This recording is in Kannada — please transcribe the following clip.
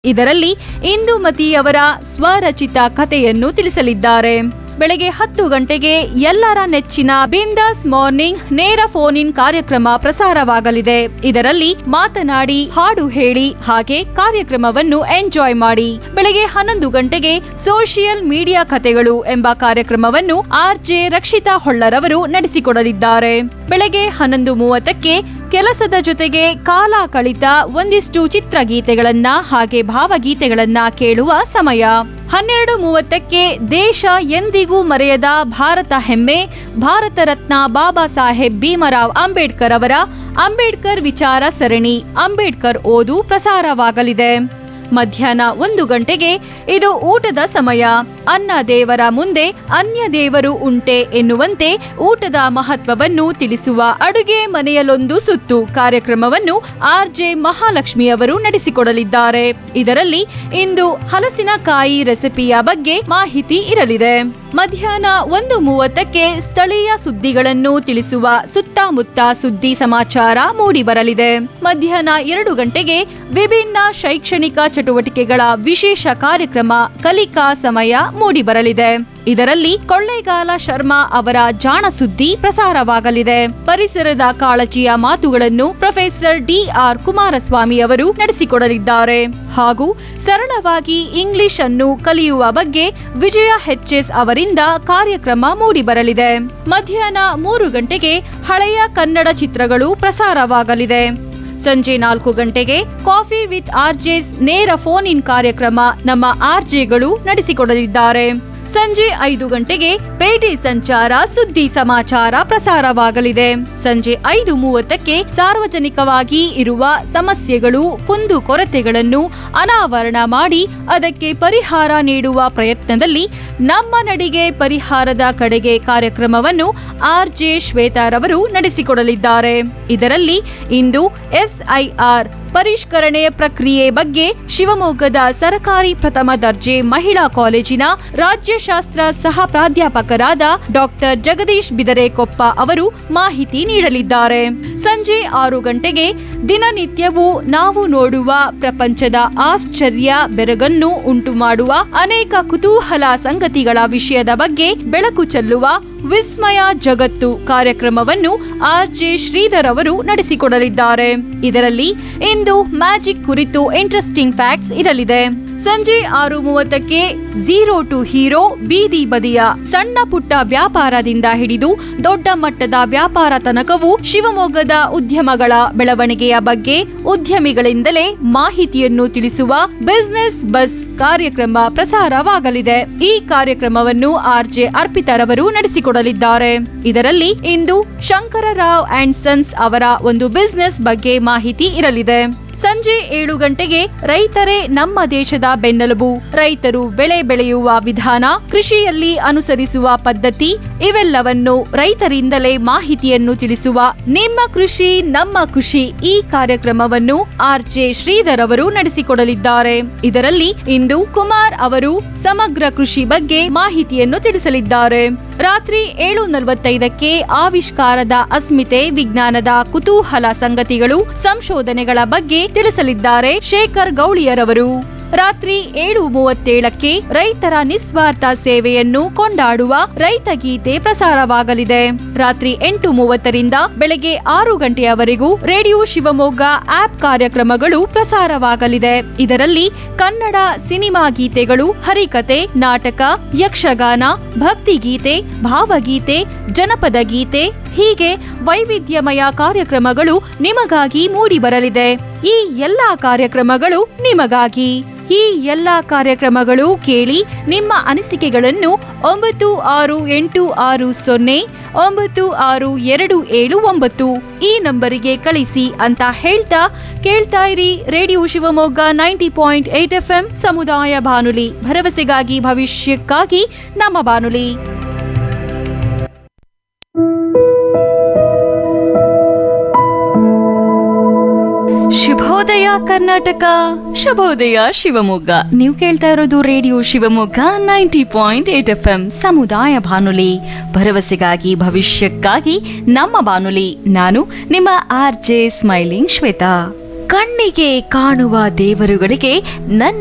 ಇದರಲ್ಲಿ ಇಂದುಮತಿ ಅವರ ಸ್ವರಚಿತ ಕಥೆಯನ್ನು ತಿಳಿಸಲಿದ್ದಾರೆ ಬೆಳಗ್ಗೆ ಹತ್ತು ಗಂಟೆಗೆ ಎಲ್ಲರ ನೆಚ್ಚಿನ ಬಿಂದಾಸ್ ಮಾರ್ನಿಂಗ್ ನೇರ ಫೋನ್ ಇನ್ ಕಾರ್ಯಕ್ರಮ ಪ್ರಸಾರವಾಗಲಿದೆ ಇದರಲ್ಲಿ ಮಾತನಾಡಿ ಹಾಡು ಹೇಳಿ ಹಾಗೆ ಕಾರ್ಯಕ್ರಮವನ್ನು ಎಂಜಾಯ್ ಮಾಡಿ ಬೆಳಗ್ಗೆ ಹನ್ನೊಂದು ಗಂಟೆಗೆ ಸೋಷಿಯಲ್ ಮೀಡಿಯಾ ಕಥೆಗಳು ಎಂಬ ಕಾರ್ಯಕ್ರಮವನ್ನು ಆರ್ ಜೆ ರಕ್ಷಿತಾ ಹೊಳ್ಳರವರು ನಡೆಸಿಕೊಡಲಿದ್ದಾರೆ ಬೆಳಗ್ಗೆ ಹನ್ನೊಂದು ಮೂವತ್ತಕ್ಕೆ ಕೆಲಸದ ಜೊತೆಗೆ ಕಾಲ ಕಳಿತ ಒಂದಿಷ್ಟು ಚಿತ್ರಗೀತೆಗಳನ್ನ ಹಾಗೆ ಭಾವಗೀತೆಗಳನ್ನ ಕೇಳುವ ಸಮಯ ಹನ್ನೆರಡು ಮೂವತ್ತಕ್ಕೆ ದೇಶ ಎಂದಿಗೂ ಮರೆಯದ ಭಾರತ ಹೆಮ್ಮೆ ಭಾರತ ರತ್ನ ಬಾಬಾ ಸಾಹೇಬ್ ಭೀಮರಾವ್ ಅಂಬೇಡ್ಕರ್ ಅವರ ಅಂಬೇಡ್ಕರ್ ವಿಚಾರ ಸರಣಿ ಅಂಬೇಡ್ಕರ್ ಓದು ಪ್ರಸಾರವಾಗಲಿದೆ ಮಧ್ಯಾಹ್ನ ಒಂದು ಗಂಟೆಗೆ ಇದು ಊಟದ ಸಮಯ ಅನ್ನ ದೇವರ ಮುಂದೆ ಅನ್ಯ ದೇವರು ಉಂಟೆ ಎನ್ನುವಂತೆ ಊಟದ ಮಹತ್ವವನ್ನು ತಿಳಿಸುವ ಅಡುಗೆ ಮನೆಯಲ್ಲೊಂದು ಸುತ್ತು ಕಾರ್ಯಕ್ರಮವನ್ನು ಆರ್ ಜೆ ಮಹಾಲಕ್ಷ್ಮಿ ಅವರು ನಡೆಸಿಕೊಡಲಿದ್ದಾರೆ ಇದರಲ್ಲಿ ಇಂದು ಹಲಸಿನಕಾಯಿ ರೆಸಿಪಿಯ ಬಗ್ಗೆ ಮಾಹಿತಿ ಇರಲಿದೆ ಮಧ್ಯಾಹ್ನ ಒಂದು ಮೂವತ್ತಕ್ಕೆ ಸ್ಥಳೀಯ ಸುದ್ದಿಗಳನ್ನು ತಿಳಿಸುವ ಸುತ್ತಮುತ್ತ ಸುದ್ದಿ ಸಮಾಚಾರ ಮೂಡಿಬರಲಿದೆ ಮಧ್ಯಾಹ್ನ ಎರಡು ಗಂಟೆಗೆ ವಿಭಿನ್ನ ಶೈಕ್ಷಣಿಕ ಚಟುವಟಿಕೆಗಳ ವಿಶೇಷ ಕಾರ್ಯಕ್ರಮ ಕಲಿಕಾ ಸಮಯ ಮೂಡಿಬರಲಿದೆ ಇದರಲ್ಲಿ ಕೊಳ್ಳೇಗಾಲ ಶರ್ಮಾ ಅವರ ಜಾಣ ಸುದ್ದಿ ಪ್ರಸಾರವಾಗಲಿದೆ ಪರಿಸರದ ಕಾಳಜಿಯ ಮಾತುಗಳನ್ನು ಪ್ರೊಫೆಸರ್ ಡಿ ಆರ್ ಕುಮಾರಸ್ವಾಮಿ ಅವರು ನಡೆಸಿಕೊಡಲಿದ್ದಾರೆ ಹಾಗೂ ಸರಳವಾಗಿ ಇಂಗ್ಲಿಷ್ ಅನ್ನು ಕಲಿಯುವ ಬಗ್ಗೆ ವಿಜಯ ಎಚ್ಎಸ್ ಅವರಿಂದ ಕಾರ್ಯಕ್ರಮ ಮೂಡಿಬರಲಿದೆ ಮಧ್ಯಾಹ್ನ ಮೂರು ಗಂಟೆಗೆ ಹಳೆಯ ಕನ್ನಡ ಚಿತ್ರಗಳು ಪ್ರಸಾರವಾಗಲಿದೆ ಸಂಜೆ ನಾಲ್ಕು ಗಂಟೆಗೆ ಕಾಫಿ ವಿತ್ ಆರ್ಜೆಸ್ ನೇರ ಫೋನ್ ಇನ್ ಕಾರ್ಯಕ್ರಮ ನಮ್ಮ ಆರ್ಜೆಗಳು ನಡೆಸಿಕೊಡಲಿದ್ದಾರೆ ಸಂಜೆ ಐದು ಗಂಟೆಗೆ ಪೇಟೆ ಸಂಚಾರ ಸುದ್ದಿ ಸಮಾಚಾರ ಪ್ರಸಾರವಾಗಲಿದೆ ಸಂಜೆ ಐದು ಮೂವತ್ತಕ್ಕೆ ಸಾರ್ವಜನಿಕವಾಗಿ ಇರುವ ಸಮಸ್ಯೆಗಳು ಕುಂದು ಕೊರತೆಗಳನ್ನು ಅನಾವರಣ ಮಾಡಿ ಅದಕ್ಕೆ ಪರಿಹಾರ ನೀಡುವ ಪ್ರಯತ್ನದಲ್ಲಿ ನಮ್ಮ ನಡಿಗೆ ಪರಿಹಾರದ ಕಡೆಗೆ ಕಾರ್ಯಕ್ರಮವನ್ನು ಆರ್ ಜೆ ಶ್ವೇತಾರವರು ನಡೆಸಿಕೊಡಲಿದ್ದಾರೆ ಇದರಲ್ಲಿ ಇಂದು ಎಸ್ಐಆರ್ ಪರಿಷ್ಕರಣೆ ಪ್ರಕ್ರಿಯೆ ಬಗ್ಗೆ ಶಿವಮೊಗ್ಗದ ಸರಕಾರಿ ಪ್ರಥಮ ದರ್ಜೆ ಮಹಿಳಾ ಕಾಲೇಜಿನ ರಾಜ್ಯಶಾಸ್ತ್ರ ಸಹ ಪ್ರಾಧ್ಯಾಪಕರಾದ ಡಾಕ್ಟರ್ ಜಗದೀಶ್ ಬಿದರೆಕೊಪ್ಪ ಅವರು ಮಾಹಿತಿ ನೀಡಲಿದ್ದಾರೆ ಸಂಜೆ ಆರು ಗಂಟೆಗೆ ದಿನನಿತ್ಯವೂ ನಾವು ನೋಡುವ ಪ್ರಪಂಚದ ಆಶ್ಚರ್ಯ ಬೆರಗನ್ನು ಉಂಟು ಮಾಡುವ ಅನೇಕ ಕುತೂಹಲ ಸಂಗತಿಗಳ ವಿಷಯದ ಬಗ್ಗೆ ಬೆಳಕು ಚೆಲ್ಲುವ ವಿಸ್ಮಯ ಜಗತ್ತು ಕಾರ್ಯಕ್ರಮವನ್ನು ಆರ್ ಜೆ ಶ್ರೀಧರ್ ಅವರು ನಡೆಸಿಕೊಡಲಿದ್ದಾರೆ ಇದರಲ್ಲಿ ಇಂದು ಮ್ಯಾಜಿಕ್ ಕುರಿತು ಇಂಟ್ರೆಸ್ಟಿಂಗ್ ಫ್ಯಾಕ್ಟ್ಸ್ ಇರಲಿದೆ ಸಂಜೆ ಆರು ಮೂವತ್ತಕ್ಕೆ ಝೀರೋ ಟು ಹೀರೋ ಬೀದಿ ಬದಿಯ ಸಣ್ಣ ಪುಟ್ಟ ವ್ಯಾಪಾರದಿಂದ ಹಿಡಿದು ದೊಡ್ಡ ಮಟ್ಟದ ವ್ಯಾಪಾರ ತನಕವೂ ಶಿವಮೊಗ್ಗದ ಉದ್ಯಮಗಳ ಬೆಳವಣಿಗೆಯ ಬಗ್ಗೆ ಉದ್ಯಮಿಗಳಿಂದಲೇ ಮಾಹಿತಿಯನ್ನು ತಿಳಿಸುವ ಬಿಸ್ನೆಸ್ ಬಸ್ ಕಾರ್ಯಕ್ರಮ ಪ್ರಸಾರವಾಗಲಿದೆ ಈ ಕಾರ್ಯಕ್ರಮವನ್ನು ಆರ್ ಜೆ ಅರ್ಪಿತರವರು ನಡೆಸಿಕೊಡಲಿದ್ದಾರೆ ಇದರಲ್ಲಿ ಇಂದು ಶಂಕರರಾವ್ ಅಂಡ್ ಸನ್ಸ್ ಅವರ ಒಂದು ಬಿಸ್ನೆಸ್ ಬಗ್ಗೆ ಮಾಹಿತಿ ಇರಲಿದೆ ಸಂಜೆ ಏಳು ಗಂಟೆಗೆ ರೈತರೇ ನಮ್ಮ ದೇಶದ ಬೆನ್ನೆಲುಬು ರೈತರು ಬೆಳೆ ಬೆಳೆಯುವ ವಿಧಾನ ಕೃಷಿಯಲ್ಲಿ ಅನುಸರಿಸುವ ಪದ್ಧತಿ ಇವೆಲ್ಲವನ್ನು ರೈತರಿಂದಲೇ ಮಾಹಿತಿಯನ್ನು ತಿಳಿಸುವ ನಿಮ್ಮ ಕೃಷಿ ನಮ್ಮ ಖುಷಿ ಈ ಕಾರ್ಯಕ್ರಮವನ್ನು ಆರ್ ಜೆ ಶ್ರೀಧರ್ ಅವರು ನಡೆಸಿಕೊಡಲಿದ್ದಾರೆ ಇದರಲ್ಲಿ ಇಂದು ಕುಮಾರ್ ಅವರು ಸಮಗ್ರ ಕೃಷಿ ಬಗ್ಗೆ ಮಾಹಿತಿಯನ್ನು ತಿಳಿಸಲಿದ್ದಾರೆ ರಾತ್ರಿ ಏಳು ನಲವತ್ತೈದಕ್ಕೆ ಆವಿಷ್ಕಾರದ ಅಸ್ಮಿತೆ ವಿಜ್ಞಾನದ ಕುತೂಹಲ ಸಂಗತಿಗಳು ಸಂಶೋಧನೆಗಳ ಬಗ್ಗೆ ತಿಳಿಸಲಿದ್ದಾರೆ ಶೇಖರ್ ಗೌಳಿಯರವರು ರಾತ್ರಿ ಏಳು ಮೂವತ್ತೇಳಕ್ಕೆ ರೈತರ ನಿಸ್ವಾರ್ಥ ಸೇವೆಯನ್ನು ಕೊಂಡಾಡುವ ರೈತ ಗೀತೆ ಪ್ರಸಾರವಾಗಲಿದೆ ರಾತ್ರಿ ಎಂಟು ಮೂವತ್ತರಿಂದ ಬೆಳಗ್ಗೆ ಆರು ಗಂಟೆಯವರೆಗೂ ರೇಡಿಯೋ ಶಿವಮೊಗ್ಗ ಆಪ್ ಕಾರ್ಯಕ್ರಮಗಳು ಪ್ರಸಾರವಾಗಲಿದೆ ಇದರಲ್ಲಿ ಕನ್ನಡ ಸಿನಿಮಾ ಗೀತೆಗಳು ಹರಿಕತೆ ನಾಟಕ ಯಕ್ಷಗಾನ ಭಕ್ತಿಗೀತೆ ಭಾವಗೀತೆ ಜನಪದ ಗೀತೆ ಹೀಗೆ ವೈವಿಧ್ಯಮಯ ಕಾರ್ಯಕ್ರಮಗಳು ನಿಮಗಾಗಿ ಮೂಡಿಬರಲಿದೆ ಈ ಎಲ್ಲಾ ಕಾರ್ಯಕ್ರಮಗಳು ನಿಮಗಾಗಿ ಈ ಎಲ್ಲಾ ಕಾರ್ಯಕ್ರಮಗಳು ಕೇಳಿ ನಿಮ್ಮ ಅನಿಸಿಕೆಗಳನ್ನು ಒಂಬತ್ತು ಆರು ಎಂಟು ಆರು ಸೊನ್ನೆ ಒಂಬತ್ತು ಆರು ಎರಡು ಏಳು ಒಂಬತ್ತು ಈ ನಂಬರಿಗೆ ಕಳಿಸಿ ಅಂತ ಹೇಳ್ತಾ ಕೇಳ್ತಾ ಇರಿ radio Shivamogga ninety point eight F M ಸಮುದಾಯ ಬಾನುಲಿ ಭರವಸೆಗಾಗಿ ಭವಿಷ್ಯಕ್ಕಾಗಿ ನಮ್ಮ ಬಾನುಲಿ ಶುಭೋದಯ ಕರ್ನಾಟಕ ಶುಭೋದಯ ಶಿವಮೊಗ್ಗ ನೀವು ಕೇಳ್ತಾ ಇರೋದು radio Shivamogga ninety point eight F M ಸಮುದಾಯ ಬಾನುಲಿ ಭರವಸೆಗಾಗಿ ಭವಿಷ್ಯಕ್ಕಾಗಿ ನಮ್ಮ ಬಾನುಲಿ ನಾನು ನಿಮ್ಮ ಆರ್ ಜೆ ಸ್ಮೈಲಿಂಗ್ ಶ್ವೇತಾ ಕಣ್ಣಿಗೆ ಕಾಣುವ ದೇವರುಗಳಿಗೆ ನನ್ನ